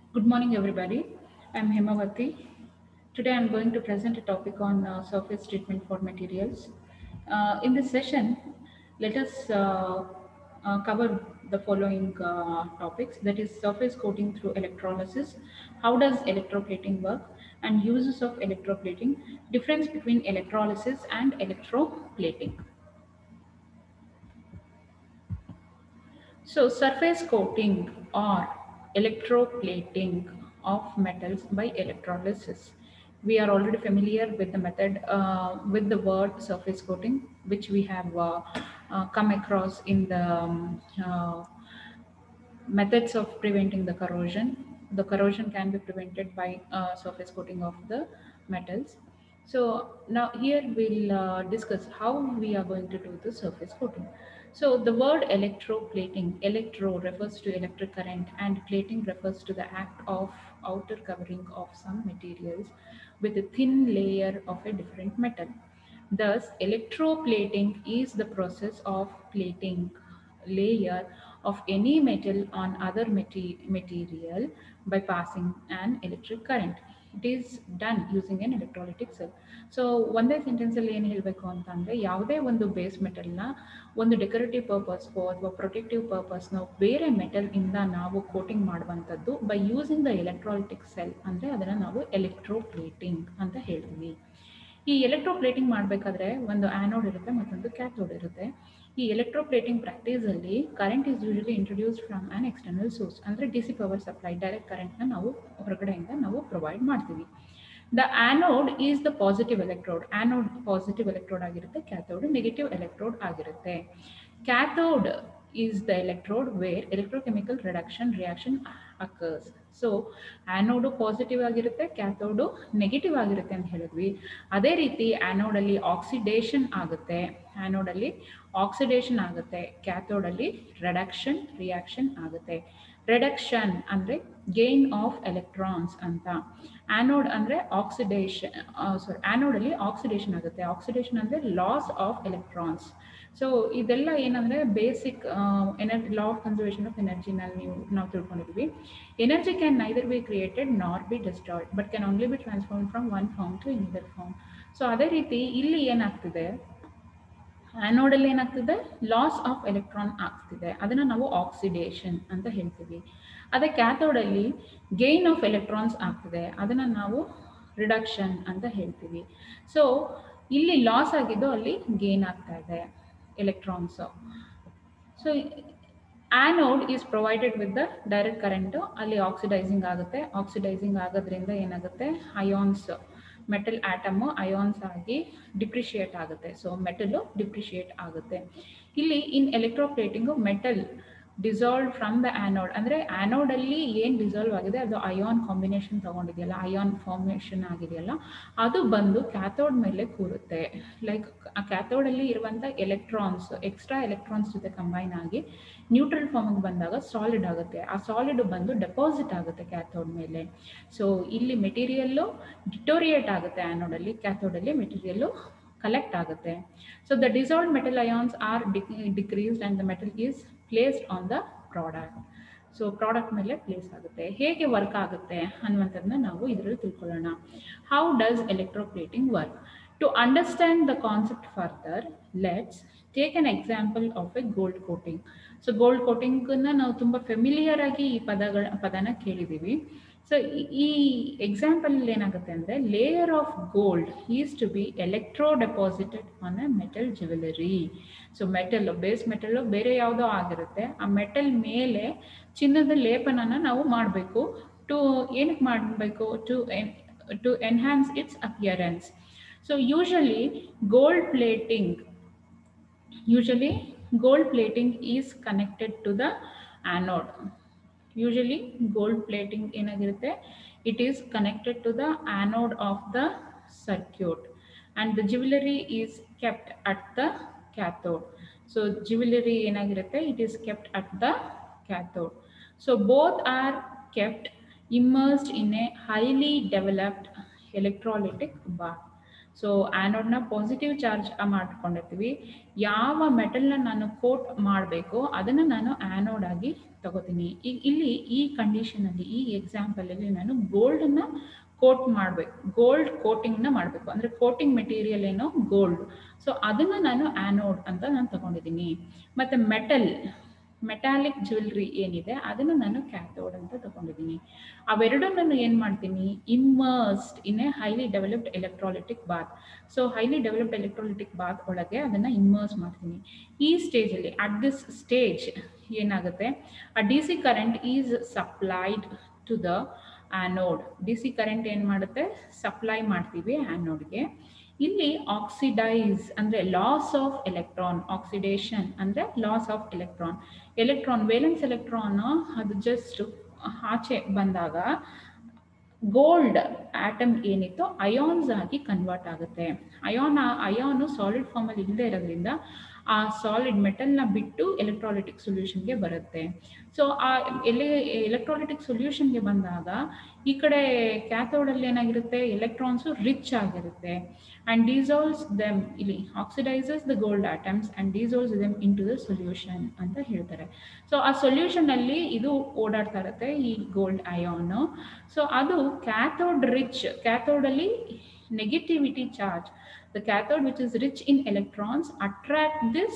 Good morning, everybody. I'm Hemavati. Today, I'm going to present a topic on uh, surface treatment for materials. Uh, in this session, let us uh, uh, cover the following uh, topics that is surface coating through electrolysis, how does electroplating work, and uses of electroplating, difference between electrolysis and electroplating. So surface coating or electroplating of metals by electrolysis. We are already familiar with the method, uh, with the word surface coating, which we have uh, uh, come across in the um, uh, methods of preventing the corrosion. The corrosion can be prevented by uh, surface coating of the metals. So now here we'll uh, discuss how we are going to do the surface coating. So the word electroplating, electro refers to electric current and plating refers to the act of outer covering of some materials with a thin layer of a different metal. Thus, electroplating is the process of plating layer of any metal on other mate- material by passing an electric current. It is done using an electrolytic cell so ಒಂದೇ ಸೆಂಟೆನ್ಸಲ್ಲಿ ಏನು ಹೇಳಬೇಕು ಅಂತ ಅಂದರೆ ಯಾವುದೇ ಒಂದು base ಮೆಟಲ್ನ ಒಂದು decorative ಪರ್ಪಸ್ಗೋ ಅಥವಾ ಪ್ರೊಟೆಕ್ಟಿವ್ ಪರ್ಪಸ್ನೋ ಬೇರೆ ಮೆಟಲ್ ಇಂದ ನಾವು ಕೋಟಿಂಗ್ ಮಾಡುವಂಥದ್ದು by using the electrolytic cell ಅಂದರೆ ಅದನ್ನು ನಾವು ಎಲೆಕ್ಟ್ರೋಪ್ಲೇಟಿಂಗ್ ಅಂತ ಹೇಳ್ತೀವಿ ಈ ಎಲೆಕ್ಟ್ರೋಪ್ಲೇಟಿಂಗ್ ಮಾಡಬೇಕಾದ್ರೆ ಒಂದು ಆ್ಯನೋಡ್ ಇರುತ್ತೆ ಮತ್ತೊಂದು ಕ್ಯಾಥೋಡ್ ಇರುತ್ತೆ ಈ ಎಲೆಕ್ಟ್ರೋಪ್ಲೇಟಿಂಗ್ ಪ್ರಾಕ್ಟೀಸಲ್ಲಿ current is usually introduced from an external source ಅಂದರೆ D C power supply direct ಕರೆಂಟ್ನ ನಾವು ಹೊರಗಡೆಯಿಂದ ನಾವು ಪ್ರೊವೈಡ್ ಮಾಡ್ತೀವಿ the anode is the positive electrode anode positive electrode ಆಗಿರುತ್ತೆ ಕ್ಯಾಥೋಡ್ ನೆಗೆಟಿವ್ ಎಲೆಕ್ಟ್ರೋಡ್ ಆಗಿರುತ್ತೆ cathode is the electrode where electrochemical reduction reaction occurs so anode positive ಆಗಿರುತ್ತೆ cathode negative ಆಗಿರುತ್ತೆ ಅಂತ ಹೇಳಿದ್ವಿ ಅದೇ ರೀತಿ ಆ್ಯನೋಡಲ್ಲಿ ಆಕ್ಸಿಡೇಷನ್ ಆಗುತ್ತೆ ಆ್ಯನೋಡಲ್ಲಿ ಆಕ್ಸಿಡೇಷನ್ ಆಗುತ್ತೆ ಕ್ಯಾಥೋಡಲ್ಲಿ ರಿಡಕ್ಷನ್ ರಿಯಾಕ್ಷನ್ ಆಗುತ್ತೆ ರಿಡಕ್ಷನ್ ಅಂದರೆ ಗೇನ್ ಆಫ್ ಎಲೆಕ್ಟ್ರಾನ್ಸ್ ಅಂತ ಆ್ಯನೋಡ್ ಅಂದರೆ ಆಕ್ಸಿಡೇಷನ್ ಸಾರಿ ಆ್ಯನೋಡಲ್ಲಿ ಆಕ್ಸಿಡೇಷನ್ ಆಗುತ್ತೆ ಆಕ್ಸಿಡೇಷನ್ ಅಂದರೆ ಲಾಸ್ ಆಫ್ ಎಲೆಕ್ಟ್ರಾನ್ಸ್ ಸೊ ಇದೆಲ್ಲ ಏನಂದರೆ basic energy law of conservation of ಎನರ್ಜಿನಲ್ಲಿ ನೀವು ನಾವು ತಿಳ್ಕೊಂಡಿದ್ವಿ energy can neither be created nor be destroyed but can only be transform from one form to another form so ಅದೇ ರೀತಿ ಇಲ್ಲಿ ಏನಾಗ್ತಿದೆ ಆ್ಯನೋಡಲ್ಲಿ ಏನಾಗ್ತಿದೆ ಲಾಸ್ ಆಫ್ ಎಲೆಕ್ಟ್ರಾನ್ ಆಗ್ತಿದೆ ಅದನ್ನು ನಾವು ಆಕ್ಸಿಡೇಷನ್ ಅಂತ ಹೇಳ್ತೀವಿ ಅದೇ ಕ್ಯಾಥೋಡಲ್ಲಿ ಗೇನ್ ಆಫ್ ಎಲೆಕ್ಟ್ರಾನ್ಸ್ ಆಗ್ತಿದೆ ಅದನ್ನು ನಾವು ರಿಡಕ್ಷನ್ ಅಂತ ಹೇಳ್ತೀವಿ ಸೊ ಇಲ್ಲಿ ಲಾಸ್ ಆಗಿದ್ದು ಅಲ್ಲಿ ಗೇನ್ ಆಗ್ತಾ ಇದೆ electrons so anode is provided with the direct current ಅಲ್ಲಿ ಆಕ್ಸಿಡೈಸಿಂಗ್ ಆಗುತ್ತೆ ಆಕ್ಸಿಡೈಸಿಂಗ್ ಆಗೋದ್ರಿಂದ ಏನಾಗುತ್ತೆ ಅಯಾನ್ಸ್ ಮೆಟಲ್ ಆಟಮು ಅಯಾನ್ಸ್ ಆಗಿ ಡಿಪ್ರಿಷಿಯೇಟ್ ಆಗುತ್ತೆ ಸೊ ಮೆಟಲು ಡಿಪ್ರಿಷಿಯೇಟ್ ಆಗುತ್ತೆ ಇಲ್ಲಿ in electroplating metal dissolve from the anode ಅಂದರೆ ಆ್ಯನೋಡಲ್ಲಿ ಏನು ಡಿಸಾಲ್ವ್ ಆಗಿದೆ ಅದು ಅಯಾನ್ ಕಾಂಬಿನೇಷನ್ ತೊಗೊಂಡಿದೆಯಲ್ಲ ಅಯಾನ್ ಫಾರ್ಮೇಷನ್ ಆಗಿದೆಯಲ್ಲ ಅದು ಬಂದು ಕ್ಯಾಥೋಡ್ ಮೇಲೆ ಕೂರುತ್ತೆ ಲೈಕ್ ಆ ಕ್ಯಾಥೋಡಲ್ಲಿ ಇರುವಂಥ ಎಲೆಕ್ಟ್ರಾನ್ಸ್ ಎಕ್ಸ್ಟ್ರಾ ಎಲೆಕ್ಟ್ರಾನ್ಸ್ ಜೊತೆ ಕಂಬೈನ್ ಆಗಿ ನ್ಯೂಟ್ರಲ್ ಫಾರ್ಮಿಗೆ ಬಂದಾಗ ಸಾಲಿಡ್ ಆಗುತ್ತೆ ಆ ಸಾಲಿಡ್ ಬಂದು ಡೆಪಾಸಿಟ್ ಆಗುತ್ತೆ ಕ್ಯಾಥೋಡ್ ಮೇಲೆ ಸೊ ಇಲ್ಲಿ ಮೆಟೀರಿಯಲ್ಲು ಡಿಟೋರಿಯೇಟ್ ಆಗುತ್ತೆ ಆ್ಯನೋಡಲ್ಲಿ ಕ್ಯಾಥೋಡಲ್ಲಿ ಮೆಟೀರಿಯಲ್ಲು ಕಲೆಕ್ಟ್ ಆಗುತ್ತೆ so the dissolve metal ions are decreased and the metal is placed on the product so product ಮೇಲೆ ಪ್ಲೇಸ್ ಆಗುತ್ತೆ ಹೇಗೆ ವರ್ಕ್ ಆಗುತ್ತೆ ಅನ್ನುವಂಥದ್ದನ್ನ ನಾವು ಇದರಲ್ಲಿ ತಿಳ್ಕೊಳ್ಳೋಣ how does electroplating work to understand the concept further let's take an example of a gold coating so gold ಕೋಟಿಂಗನ್ನ ನಾವು ತುಂಬ ಫೆಮಿಲಿಯರ್ ಆಗಿ ಈ ಪದಗಳ ಪದನ ಕೇಳಿದ್ದೀವಿ ಸೊ ಈ ಎಕ್ಸಾಂಪಲ್ ಏನಾಗುತ್ತೆ ಅಂದರೆ layer of gold is to be electro deposited on a metal jewellery so metal base metal ಬೇರೆ ಯಾವುದೋ ಆಗಿರುತ್ತೆ ಆ ಮೆಟಲ್ ಮೇಲೆ ಚಿನ್ನದ ಲೇಪನನ ನಾವು ಮಾಡಬೇಕು ಟು ಏನಕ್ಕೆ ಮಾಡಬೇಕು to to enhance its appearance so usually gold plating usually gold plating is connected to the anode usually gold plating ಏನಾಗಿರುತ್ತೆ it is connected to the anode of the circuit and the jewellery is kept at the cathode so jewellery ಏನಾಗಿರುತ್ತೆ it is kept at the cathode so both are kept immersed in a highly developed electrolytic bath so ಆ್ಯನೋಡ್ನ positive charge ಮಾಡ್ಕೊಂಡಿರ್ತೀವಿ ಯಾವ ಮೆಟಲ್ನ ನಾನು coat ಮಾಡಬೇಕು ಅದನ್ನು ನಾನು anode ಆಗಿ ತಗೋತೀನಿ ಈಗ ಇಲ್ಲಿ ಈ ಕಂಡೀಷನಲ್ಲಿ ಈ ಎಕ್ಸಾಂಪಲಲ್ಲಿ ನಾನು ಗೋಲ್ಡನ್ನು ಕೋಟ್ ಮಾಡಬೇಕು ಗೋಲ್ಡ್ ಕೋಟಿಂಗ್ನ ಮಾಡಬೇಕು ಅಂದರೆ ಕೋಟಿಂಗ್ ಮೆಟೀರಿಯಲ್ ಏನೋ ಗೋಲ್ಡ್ ಸೊ ಅದನ್ನು ನಾನು ಆ್ಯನೋಡ್ ಅಂತ ನಾನು ತಗೊಂಡಿದ್ದೀನಿ ಮತ್ತು ಮೆಟಲ್ ಮೆಟಾಲಿಕ್ ಜ್ಯುವೆಲ್ರಿ ಏನಿದೆ ಅದನ್ನು ನಾನು ಕ್ಯಾಥೋಡ್ ಅಂತ ತಗೊಂಡಿದ್ದೀನಿ ಅವೆರಡನ್ನು ಏನು ಮಾಡ್ತೀನಿ immersed in a highly developed electrolytic bath so highly developed electrolytic bath ಒಳಗೆ ಅದನ್ನು ಇಮ್ಮರ್ಸ್ ಮಾಡ್ತೀನಿ ಈ ಸ್ಟೇಜಲ್ಲಿ ಅಟ್ ದಿಸ್ ಸ್ಟೇಜ್ ಏನಾಗುತ್ತೆ ಆ D C current is supplied to the anode D C current ಏನು ಮಾಡುತ್ತೆ ಸಪ್ಲೈ ಮಾಡ್ತೀವಿ ಆ್ಯನೋಡ್ಗೆ ಇಲ್ಲಿ ಆಕ್ಸಿಡೈಸ್ ಅಂದರೆ ಲಾಸ್ ಆಫ್ ಎಲೆಕ್ಟ್ರಾನ್ ಆಕ್ಸಿಡೇಷನ್ ಅಂದರೆ loss of electron electron valence electron ಅದು ಜಸ್ಟ್ ಆಚೆ ಬಂದಾಗ ಗೋಲ್ಡ್ ಆಟಮ್ ಏನಿತ್ತು ಅಯಾನ್ಸ್ ಆಗಿ ಕನ್ವರ್ಟ್ ಆಗುತ್ತೆ ಅಯಾನ್ ಅಯಾನು ಸಾಲಿಡ್ ಫಾರ್ಮಲ್ಲಿ ಇಲ್ಲದೆ ಇರೋದ್ರಿಂದ ಆ ಸಾಲಿಡ್ ಮೆಟಲ್ನ ಬಿಟ್ಟು ಎಲೆಕ್ಟ್ರಾಲಿಟಿಕ್ ಸೊಲ್ಯೂಷನ್ಗೆ ಬರುತ್ತೆ ಸೊ ಆ ಎಲೆ ಎಲೆಕ್ಟ್ರಾಲಿಟಿಕ್ ಸೊಲ್ಯೂಷನ್ಗೆ ಬಂದಾಗ ಈ ಕಡೆ ಕ್ಯಾಥೋಡಲ್ಲಿ ಏನಾಗಿರುತ್ತೆ ಎಲೆಕ್ಟ್ರಾನ್ಸು ರಿಚ್ ಆಗಿರುತ್ತೆ ಆ್ಯಂಡ್ ಡೀಸಾಲ್ಸ್ ದೆಮ್ ಇಲ್ಲಿ oxidises the gold atoms and dissolves them into the solution ಅಂತ ಹೇಳ್ತಾರೆ ಸೊ ಆ ಸೊಲ್ಯೂಷನಲ್ಲಿ ಇದು ಓಡಾಡ್ತಾ ಇರುತ್ತೆ ಈ ಗೋಲ್ಡ್ ಅಯಾನು ಸೊ ಅದು ಕ್ಯಾಥೋಡ್ ರಿಚ್ ಕ್ಯಾಥೋಡಲ್ಲಿ negativity charge the cathode which is rich in electrons attract this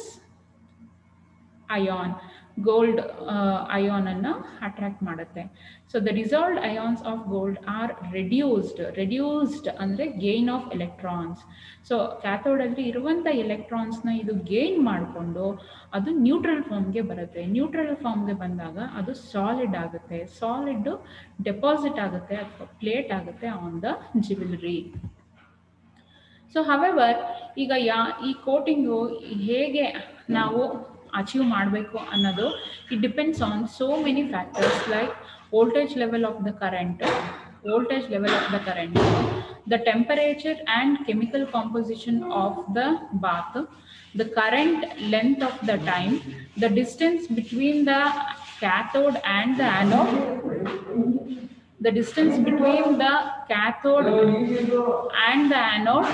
ion gold uh, ion ಅನ್ನ ಅಟ್ರಾಕ್ಟ್ ಮಾಡುತ್ತೆ so the resolved ions of gold are reduced reduced ಅಂದರೆ ಗೇನ್ ಆಫ್ ಎಲೆಕ್ಟ್ರಾನ್ಸ್ ಸೊ ಕ್ಯಾಥೋಡಲ್ಲಿ ಇರುವಂಥ ಎಲೆಕ್ಟ್ರಾನ್ಸ್ನ ಇದು gain ಮಾಡಿಕೊಂಡು ಅದು ನ್ಯೂಟ್ರಲ್ ಫಾರ್ಮ್ಗೆ ಬರುತ್ತೆ ನ್ಯೂಟ್ರಲ್ ಫಾರ್ಮ್ಗೆ ಬಂದಾಗ ಅದು ಸಾಲಿಡ್ ಆಗುತ್ತೆ ಸಾಲಿಡ್ ಡೆಪಾಸಿಟ್ ಆಗುತ್ತೆ ಅಥವಾ ಪ್ಲೇಟ್ ಆಗುತ್ತೆ on the jewellery so however ಈಗ ಯಾ ಈ ಕೋಟಿಂಗು ಹೇಗೆ ನಾವು ಅಚೀವ್ ಮಾಡಬೇಕು ಅನ್ನೋದು it depends on so many factors like voltage level of the current voltage level of the current, the temperature and chemical composition of the bath, the current length of the time, the distance between the cathode and the anode, the distance between the cathode and the anode,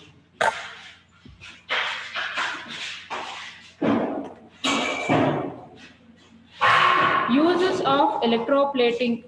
uses of electroplating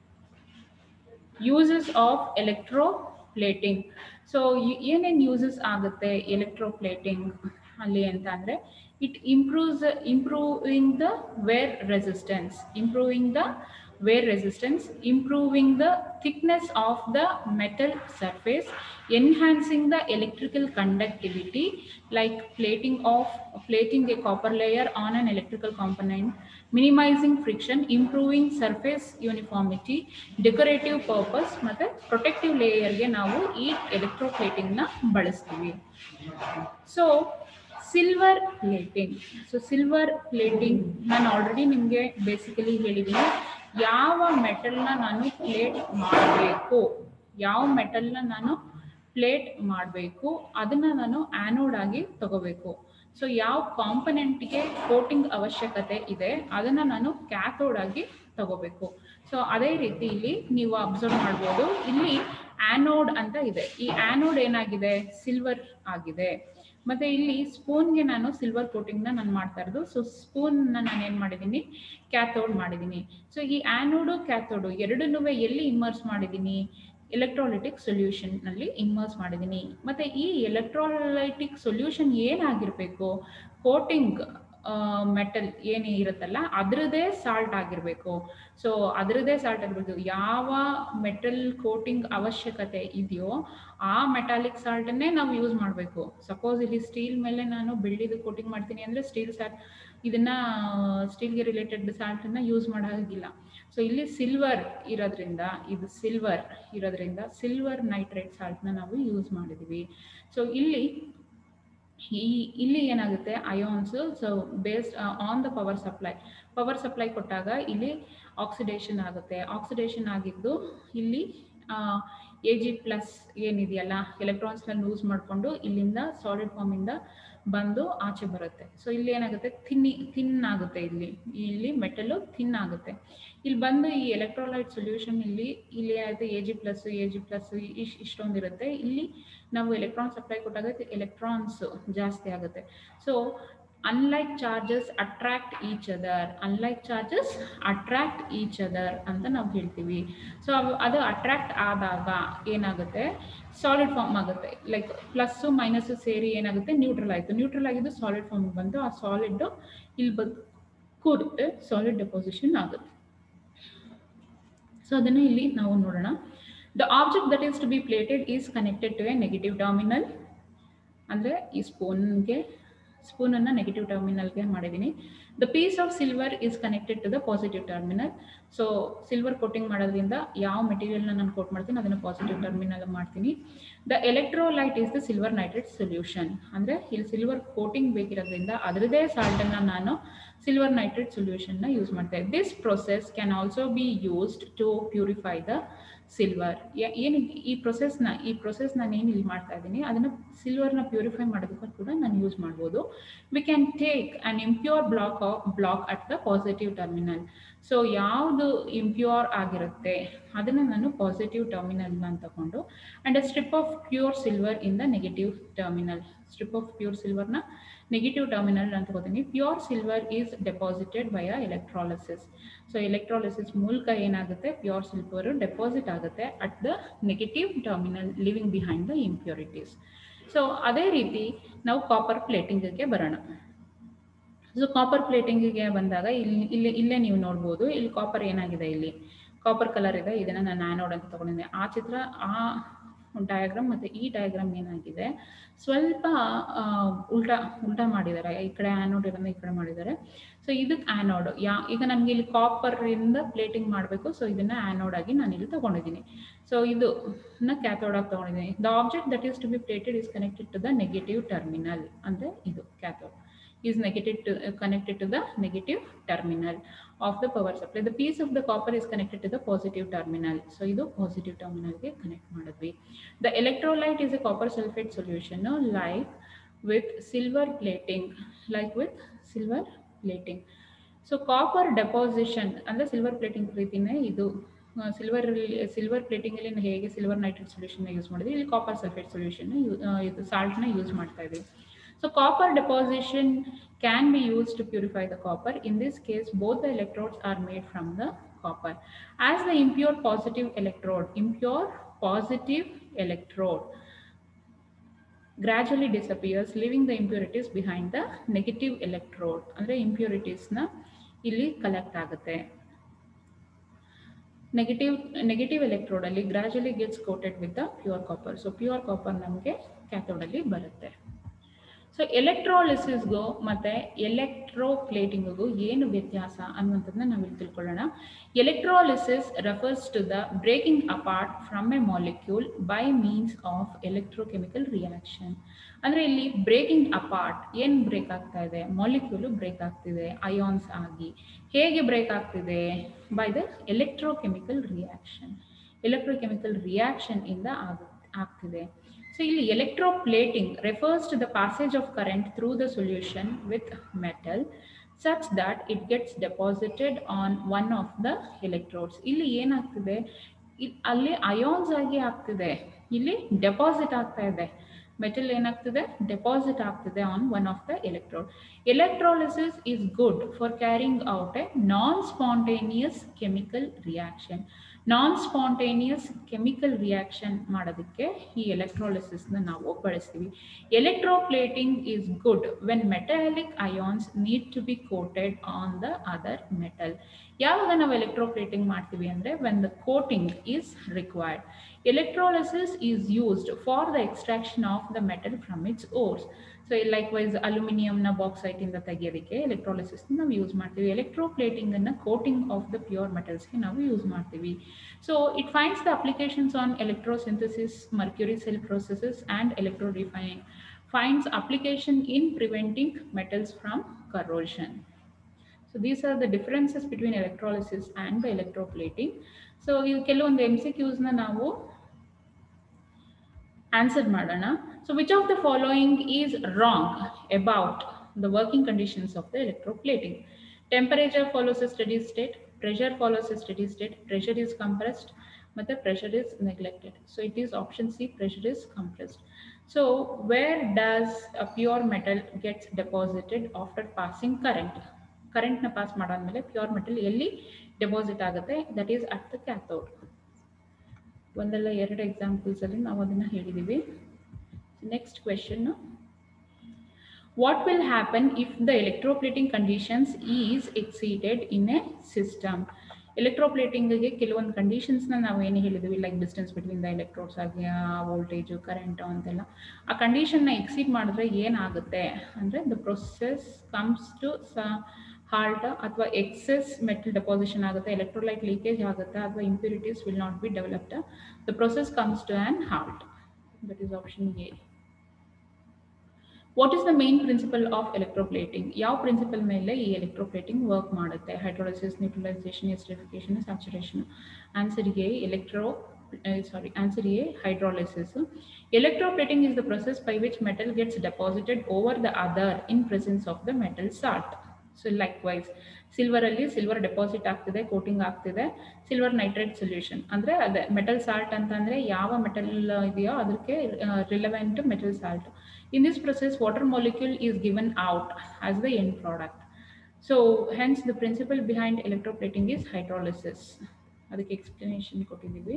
uses of electroplating so ಏನೇನು uses ಆಗುತ್ತೆ electroplating ಅಲ್ಲಿ ಅಂತ ಅಂದರೆ it improves improving the wear resistance improving the wear resistance, improving the thickness of the metal surface, enhancing the electrical conductivity like plating of plating a copper layer on an electrical component, minimizing friction, improving surface uniformity, decorative purpose ಮತ್ತು protective ಲೇಯರ್ಗೆ ನಾವು ಈ ಎಲೆಕ್ಟ್ರೋಪ್ಲೇಟಿಂಗ್ನ ಬಳಸ್ತೀವಿ so silver plating so silver plating ನಾನು already ನಿಮಗೆ basically ಹೇಳಿದ್ದೀನಿ ಯಾವ ಮೆಟಲ್ನ ನಾನು ಪ್ಲೇಟ್ ಮಾಡಬೇಕು ಯಾವ ಮೆಟಲ್ನ ನಾನು ಪ್ಲೇಟ್ ಮಾಡಬೇಕು ಅದನ್ನು ನಾನು ಆ್ಯನೋಡ್ ಆಗಿ ತಗೋಬೇಕು ಸೊ ಯಾವ ಕಾಂಪನೆಂಟ್ಗೆ ಕೋಟಿಂಗ್ ಅವಶ್ಯಕತೆ ಇದೆ ಅದನ್ನು ನಾನು ಕ್ಯಾಥೋಡ್ ಆಗಿ ತಗೋಬೇಕು ಸೊ ಅದೇ ರೀತಿ ಇಲ್ಲಿ ನೀವು ಅಬ್ಸರ್ವ್ ಮಾಡ್ಬೋದು ಇಲ್ಲಿ ಆ್ಯನೋಡ್ ಅಂತ ಇದೆ ಈ ಆ್ಯನೋಡ್ ಏನಾಗಿದೆ ಸಿಲ್ವರ್ ಆಗಿದೆ ಮತ್ತೆ ಇಲ್ಲಿ ಸ್ಪೂನ್ಗೆ ನಾನು ಸಿಲ್ವರ್ ಕೋಟಿಂಗ್ನ ನಾನು ಮಾಡ್ತಾ ಇರೋದು ಸೊ ಸ್ಪೂನ್ನ ನಾನು ಏನು ಮಾಡಿದ್ದೀನಿ ಕ್ಯಾಥೋಡ್ ಮಾಡಿದ್ದೀನಿ ಸೊ ಈ ಆ್ಯನೋಡು ಕ್ಯಾಥೋಡು ಎರಡನ್ನೂ ಎಲ್ಲಿ ಇಮ್ಮರ್ಸ್ ಮಾಡಿದ್ದೀನಿ ಎಲೆಕ್ಟ್ರಾಲಿಟಿಕ್ ಸೊಲ್ಯೂಷನ್ನಲ್ಲಿ ಇಮ್ಮರ್ಸ್ ಮಾಡಿದ್ದೀನಿ ಮತ್ತು ಈ ಎಲೆಕ್ಟ್ರಾಲೈಟಿಕ್ ಸೊಲ್ಯೂಷನ್ ಏನಾಗಿರಬೇಕು ಕೋಟಿಂಗ್ ಮೆಟಲ್ ಏನೇ ಇರುತ್ತಲ್ಲ ಅದರದೇ ಸಾಲ್ಟ್ ಆಗಿರಬೇಕು ಸೊ ಅದರದೇ ಸಾಲ್ಟ್ ಆಗಿರ್ಬೇಕು ಯಾವ ಮೆಟಲ್ ಕೋಟಿಂಗ್ ಅವಶ್ಯಕತೆ ಇದೆಯೋ ಆ ಮೆಟಾಲಿಕ್ ಸಾಲ್ಟನ್ನೇ ನಾವು ಯೂಸ್ ಮಾಡಬೇಕು ಸಪೋಸ್ ಇಲ್ಲಿ ಸ್ಟೀಲ್ ಮೇಲೆ ನಾನು ಬೆಳ್ಳಿದು ಕೋಟಿಂಗ್ ಮಾಡ್ತೀನಿ ಅಂದರೆ ಸ್ಟೀಲ್ ಸಾಲ್ಟ್ ಇದನ್ನು ಸ್ಟೀಲ್ಗೆ ರಿಲೇಟೆಡ್ ಸಾಲ್ಟನ್ನು ಯೂಸ್ ಮಾಡೋಂಗಿಲ್ಲ ಸೊ ಇಲ್ಲಿ ಸಿಲ್ವರ್ ಇರೋದ್ರಿಂದ ಇದು ಸಿಲ್ವರ್ ಇರೋದ್ರಿಂದ ಸಿಲ್ವರ್ ನೈಟ್ರೇಟ್ ಸಾಲ್ಟ್ನ ನಾವು ಯೂಸ್ ಮಾಡಿದ್ದೀವಿ ಸೊ ಇಲ್ಲಿ ಈ ಇಲ್ಲಿ ಏನಾಗುತ್ತೆ ions so based on the power supply power supply ಕೊಟ್ಟಾಗ ಇಲ್ಲಿ ಆಕ್ಸಿಡೇಷನ್ ಆಗುತ್ತೆ ಆಕ್ಸಿಡೇಷನ್ ಆಗಿದ್ದು ಇಲ್ಲಿ ಎ ಜಿ ಪ್ಲಸ್ ಏನಿದೆಯಲ್ಲ ಎಲೆಕ್ಟ್ರಾನ್ಸ್ನ ಲೂಸ್ ಮಾಡಿಕೊಂಡು ಇಲ್ಲಿಂದ ಸಾಲಿಡ್ ಫಾರ್ಮಿಂದ ಬಂದು ಆಚೆ ಬರುತ್ತೆ ಸೊ ಇಲ್ಲಿ ಏನಾಗುತ್ತೆ ಥಿನ್ನಿ ಥಿನ್ ಆಗುತ್ತೆ ಇಲ್ಲಿ ಇಲ್ಲಿ ಮೆಟಲು ಥಿನ್ ಆಗುತ್ತೆ ಇಲ್ಲಿ ಬಂದು ಈ ಎಲೆಕ್ಟ್ರೋಲೈಟ್ ಸೊಲ್ಯೂಷನ್ ಇಲ್ಲಿ ಇಲ್ಲಿ ಏನಾಗುತ್ತೆ A G plus A G plus ಇಶ್ ಇಷ್ಟೊಂದಿರುತ್ತೆ ಇಲ್ಲಿ ನಾವು ಎಲೆಕ್ಟ್ರಾನ್ ಸಪ್ಲೈ ಕೊಟ್ಟಾಗ ಎಲೆಕ್ಟ್ರಾನ್ಸ್ ಜಾಸ್ತಿ ಆಗುತ್ತೆ so unlike charges attract each other unlike charges attract each other ಅಂತ ನಾವು ಹೇಳ್ತೀವಿ ಸೊ ಅದು ಅಟ್ರಾಕ್ಟ್ ಆದಾಗ ಏನಾಗುತ್ತೆ ಸಾಲಿಡ್ ಫಾರ್ಮ್ ಆಗುತ್ತೆ ಲೈಕ್ ಪ್ಲಸ್ಸು ಮೈನಸ್ಸು ಸೇರಿ ಏನಾಗುತ್ತೆ ನ್ಯೂಟ್ರಲ್ ಆಯಿತು ನ್ಯೂಟ್ರಲ್ ಆಗಿದ್ದು ಸಾಲಿಡ್ ಫಾರ್ಮಿಗೆ ಬಂದು ಆ ಸಾಲಿಡ್ ಇಲ್ಲಿ ಬಂದು ಕೂರುತ್ತೆ ಸಾಲಿಡ್ ಡೆಪೋಸಿಷನ್ ಆಗುತ್ತೆ ಸೊ ಅದನ್ನು ಇಲ್ಲಿ ನಾವು ನೋಡೋಣ the object that is to be plated is connected to a negative terminal ಅಂದರೆ ಈ ಸ್ಪೂನ್ಗೆ ಸ್ಪೂನನ್ನು ನೆಗೆಟಿವ್ ಟರ್ಮಿನಲ್ಗೆ ಮಾಡಿದ್ದೀನಿ the piece of silver is connected to the positive terminal so silver coating ಮಾಡೋದ್ರಿಂದ ಯಾವ ಮೆಟೀರಿಯಲ್ನ ನಾನು ಕೋಟ್ ಮಾಡ್ತೀನಿ ಅದನ್ನು ಪಾಸಿಟಿವ್ ಟರ್ಮಿನಲ್ ಮಾಡ್ತೀನಿ the electrolyte is the silver nitrate solution ಅಂದರೆ ಇಲ್ಲಿ ಸಿಲ್ವರ್ ಕೋಟಿಂಗ್ ಬೇಕಿರೋದ್ರಿಂದ ಅದರದೇ ಸಾಲ್ಟನ್ನು ನಾನು ಸಿಲ್ವರ್ ನೈಟ್ರೇಟ್ ಸೊಲ್ಯೂಷನ್ನ ಯೂಸ್ ಮಾಡ್ತೇವೆ this process can also be used to purify the silver ಏನು ಈ ಪ್ರೊಸೆಸ್ನ ಈ ಪ್ರೊಸೆಸ್ ನಾನು ಏನು ಇಲ್ಲಿ ಮಾಡ್ತಾ ಇದ್ದೀನಿ ಅದನ್ನು ಸಿಲ್ವರ್ನ ಪ್ಯೂರಿಫೈ ಮಾಡೋದಕ್ಕೂ ಕೂಡ ನಾನು ಯೂಸ್ ಮಾಡ್ಬೋದು we can take an impure block of block at the positive terminal so ಯಾವುದು ಇಂಪ್ಯೂರ್ ಆಗಿರುತ್ತೆ ಅದನ್ನು ನಾನು ಪಾಸಿಟಿವ್ ಟರ್ಮಿನಲ್ನ ತಗೊಂಡು and a strip of pure silver in the negative terminal strip of pure ಸಿಲ್ವರ್ನ ನೆಗೆಟಿವ್ ಟರ್ಮಿನಲ್ ಅಂತ ತಗೋತೀನಿ pure silver is deposited by a electrolysis so electrolysis ಮೂಲಕ ಏನಾಗುತ್ತೆ ಪ್ಯೂರ್ ಸಿಲ್ವರ್ ಡೆಪಾಸಿಟ್ ಆಗುತ್ತೆ at the negative terminal living behind the impurities so ಅದೇ ರೀತಿ ನಾವು copper ಪ್ಲೇಟಿಂಗ್ಗೆ ಬರೋಣ ಸೊ ಕಾಪರ್ ಪ್ಲೇಟಿಂಗಿಗೆ ಬಂದಾಗ ಇಲ್ಲಿ ಇಲ್ಲಿ ಇಲ್ಲೇ ನೀವು ನೋಡ್ಬೋದು ಇಲ್ಲಿ ಕಾಪರ್ ಏನಾಗಿದೆ ಇಲ್ಲಿ ಕಾಪರ್ ಕಲರ್ ಇದೆ ಇದನ್ನು ನಾನು ಆ್ಯನೋಡ್ ಅಂತ ತೊಗೊಂಡಿದ್ದೆ ಆ ಚಿತ್ರ ಆ ಡಯಾಗ್ರಾಮ್ ಮತ್ತು ಈ ಡಯಾಗ್ರಾಮ್ ಏನಾಗಿದೆ ಸ್ವಲ್ಪ ಉಲ್ಟಾ ಉಲ್ಟಾ ಮಾಡಿದ್ದಾರೆ ಈ ಕಡೆ ಆ್ಯನೋಡ್ ಇರೋದನ್ನ ಈ ಕಡೆ ಮಾಡಿದ್ದಾರೆ ಸೊ ಇದಕ್ಕೆ ಆ್ಯನೋಡ್ ಯಾ ಈಗ ನನಗೆ ಇಲ್ಲಿ ಕಾಪರಿಂದ ಪ್ಲೇಟಿಂಗ್ ಮಾಡಬೇಕು ಸೊ ಇದನ್ನು ಆ್ಯನೋಡ್ ಆಗಿ ನಾನು ಇಲ್ಲಿ ತೊಗೊಂಡಿದ್ದೀನಿ ಸೊ ಇದು ಕ್ಯಾಥೋಡ್ ಆಗಿ ತೊಗೊಂಡಿದ್ದೀನಿ the object that is to be plated is connected to the negative terminal ಅಂದರೆ ಇದು cathode is negative to, uh, connected to the negative terminal of the power supply. The piece of the copper is connected to the positive terminal. So, ಇದು positive terminal ಗೆ connect ಮಾಡಿದ್ವಿ. The electrolyte is a copper sulfate solution, no? like with silver plating, like with silver plating. So, copper deposition ಅಂದರೆ silver plating ರೀತಿನೇ ಇದು silver silver ಪ್ಲೇಟಿಂಗಲ್ಲಿ ಹೇಗೆ silver nitrate ಸೊಲ್ಯೂಷನ್ನ use ಮಾಡಿದ್ವಿ ಇಲ್ಲಿ ಕಾಪರ್ ಸಲ್ಫೇಟ್ ಸೊಲ್ಯೂಷನ್ ಇದು ಸಾಲ್ಟ್ನ ಯೂಸ್ ಮಾಡ್ತಾ ಇದ್ದೀವಿ So copper deposition can be used to purify the copper. In this case, both the electrodes are made from the copper. As the impure positive electrode, impure positive electrode gradually disappears, leaving the impurities behind the negative electrode. ಅಂದರೆ impuritiesನ ಇಲ್ಲಿ collect ಆಗುತ್ತೆ negative negative ಎಲೆಕ್ಟ್ರೋಡಲ್ಲಿ gradually gets coated with the pure copper so pure copper ನಮಗೆ ಕ್ಯಾಥೋಡಲ್ಲಿ ಬರುತ್ತೆ so ಎಲೆಕ್ಟ್ರಾಲಿಸಿಸ್ಗೂ ಮತ್ತು electro ಪ್ಲೇಟಿಂಗಿಗೂ ಏನು ವ್ಯತ್ಯಾಸ ಅನ್ನುವಂಥದ್ದನ್ನ ನಾವಿಲ್ಲಿ ತಿಳ್ಕೊಳ್ಳೋಣ electrolysis refers to the breaking apart from a molecule by means of electrochemical reaction ಅಂದರೆ ಇಲ್ಲಿ ಬ್ರೇಕಿಂಗ್ ಅಪಾರ್ಟ್ ಏನು ಬ್ರೇಕ್ ಆಗ್ತಾ ಇದೆ ಮಾಲಿಕ್ಯೂಲು ಬ್ರೇಕ್ ಆಗ್ತಿದೆ ಅಯಾನ್ಸ್ ಆಗಿ ಹೇಗೆ ಬ್ರೇಕ್ ಆಗ್ತಿದೆ by the electrochemical reaction electrochemical reaction ಇಂದ ಆಗ ಆಗ್ತಿದೆ So, ಇಲ್ಲಿ electroplating refers to the passage of current through the solution with metal such that it gets deposited on one of the electrodes. ಇಲ್ಲಿ ಏನಾಗ್ತಿದೆ ಅಲ್ಲಿ ಅಯಾನ್ಸ್ ಆಗಿ ಆಗ್ತಿದೆ ಇಲ್ಲಿ ಡೆಪಾಸಿಟ್ ಆಗ್ತಾ ಇದೆ ಮೆಟಲ್ ಏನಾಗ್ತಿದೆ ಡೆಪಾಸಿಟ್ ಆಗ್ತಿದೆ on one of the electrode electrolysis is good for carrying out a non spontaneous chemical reaction non spontaneous chemical reaction ಮಾಡೋದಕ್ಕೆ ಈ ಎಲೆಕ್ಟ್ರಾಲಿಸಿಸ್ನ ನಾವು ಬಳಸ್ತೀವಿ electroplating is good when metallic ions need to be coated on the other metal ಯಾವಾಗ ನಾವು electroplating ಮಾಡ್ತೀವಿ ಅಂದರೆ when the coating is required electrolysis is used for the extraction of the metal from its ores so likewise ಅಲ್ಯೂಮಿನಿಯಂನ ಬಾಕ್ಸೈಟಿಂದ ತೆಗೆಯೋದಕ್ಕೆ electrolysis ನಾವು use ಮಾಡ್ತೀವಿ ಎಲೆಕ್ಟ್ರೋಪ್ಲೇಟಿಂಗನ್ನು coating of the pure ಮೆಟಲ್ಸ್ಗೆ ನಾವು ಯೂಸ್ ಮಾಡ್ತೀವಿ so it finds the applications on electrosynthesis mercury cell processes and electrorefining finds application in preventing metals from corrosion. So these are the differences between electrolysis and the electroplating. So ಇದು ಕೆಲವೊಂದು M C ಕ್ಯೂಸ್ನ ನಾವು answer ಮಾಡೋಣ so which of the following is wrong about the working conditions of the electroplating temperature follows a steady state pressure follows a steady state pressure is compressed ಮತ್ತು pressure is neglected so it is option C pressure is compressed so where does a pure metal gets deposited after passing current ಕರೆಂಟ್ನ pass ಮಾಡಾದ್ಮೇಲೆ pure metal ಎಲ್ಲಿ deposit ಆಗುತ್ತೆ that is at the cathode ಒಂದಲ್ಲ ಎರಡು examples ಅಲ್ಲಿ ನಾವು ಅದನ್ನ ಹೇಳಿದೀವಿ next question what will happen if the electroplating conditions is exceeded in a system ಎಲೆಕ್ಟ್ರೋಪ್ಲೇಟಿಂಗ್ಗೆ ಕೆಲವೊಂದು ಕಂಡೀಷನ್ಸ್ನ ನಾವು ಏನು ಹೇಳಿದ್ವಿ like distance between the electrodes ಆಗಿ ವೋಲ್ಟೇಜು ಕರೆಂಟು ಅಂತೆಲ್ಲ ಆ ಕಂಡೀಷನ್ನ ಎಕ್ಸೀಡ್ ಮಾಡಿದ್ರೆ ಏನಾಗುತ್ತೆ ಅಂದರೆ the process comes to a halt ಅಥವಾ ಎಕ್ಸೆಸ್ ಮೆಟಲ್ ಡೆಪಾಸಿಷನ್ ಆಗುತ್ತೆ ಎಲೆಕ್ಟ್ರೋಲೈಟ್ ಲೀಕೇಜ್ ಆಗುತ್ತೆ ಅಥವಾ impurities will not be developed the process comes to an halt that is option A what is the main principle of electroplating ಯಾವ principle ಮೇಲೆ ಈ electroplating work ಮಾಡುತ್ತೆ hydrolysis neutralisation esterification saturation answer A electro sorry answer A hydrolysis electroplating is the process by which metal gets deposited over the other in presence of the metal salt so likewise silver ಅಲ್ಲಿ silver deposit ಆಗ್ತಿದೆ coating ಆಗ್ತಿದೆ silver nitrate solution ಅಂದ್ರೆ ಅದೇ metal salt ಅಂತಂದ್ರೆ ಯಾವ metal ಇದೆಯೋ ಅದಕ್ಕೆ relevant metal salt in this process water molecule is given out as the end product so hence the principle behind electroplating is hydrolysis ಅದಕ್ಕೆ explanation ಕೊಟ್ಟಿದ್ದೀವಿ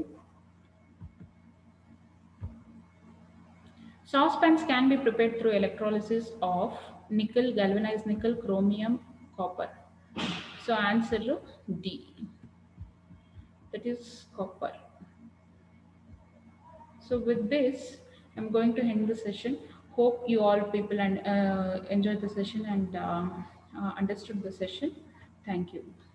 Saucepans can be prepared through electrolysis of nickel, galvanized nickel, chromium, copper. So answer D. That is copper. So with this, I'm going to end the session. Hope you all people and uh, enjoyed the session and um, uh, understood the session. Thank you.